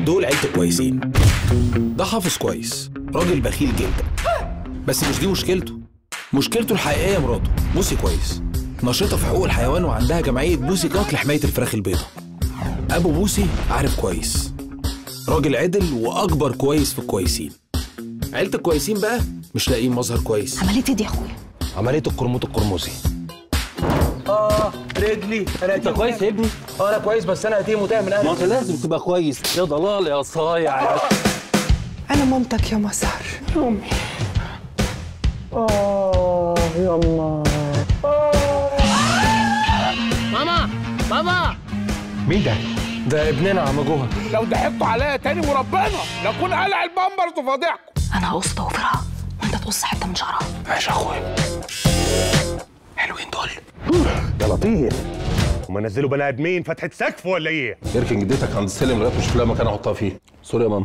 دول عيلة كويسين ده حافظ كويس راجل بخيل جدا بس مش دي مشكلته مشكلته الحقيقية مراته بوسي كويس نشيطة في حقوق الحيوان وعندها جمعية بوسي كات لحماية الفراخ البيضاء أبو بوسي عارف كويس راجل عدل وأكبر كويس في الكويسين عيلة الكويسين بقى مش لاقيين مظهر كويس عمليه ايه دي يا اخويا عمليه القرموط القرمزي اه رجلي انا انت كويس يا ابني اه انا كويس بس انا هتيم وتاه من ما اهلي انت لازم تبقى كويس يا ضلال يا صايع يا أنا مامتك يا مسار ده ابننا عم جوهر لو ضحكتوا عليا تاني وربنا لكون قلع البامبرز وفاضحكم انا هقص ضوافرها وانت تقص حته من شعرها ماشي يا اخويا حلوين دول ده لطيف هما نزلوا بني ادمين فتحه سقف ولا ايه؟ اركن جدتك عند السلم لغايه ما اشوف لها مكان احطها فيه سوري يا ماما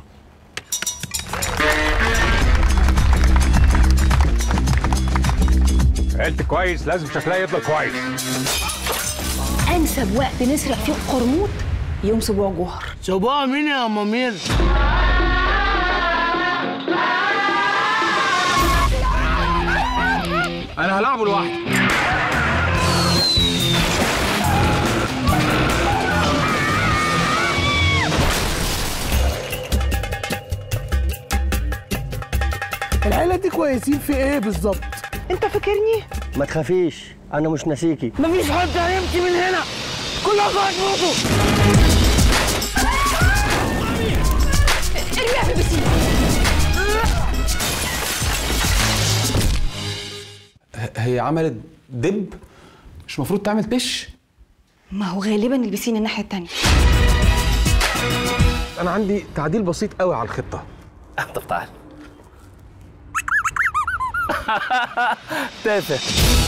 عيلت كويس لازم شكلها يطلع كويس انسب وقت نسرق فيه القرموط يوم سبوع جوهر سبوع مين يا مامير انا هلعبه لوحدي العيله دي كويسين في ايه بالظبط أنت فاكرني؟ ما تخافيش انا مش ناسيكي مفيش حد هيمشي من هنا كلكم هتموتوا ارميها في البسين هي عملت دب مش المفروض تعمل تش ما هو غالبا البسين الناحيه التانيه انا عندي تعديل بسيط قوي على الخطه طب تعال تافه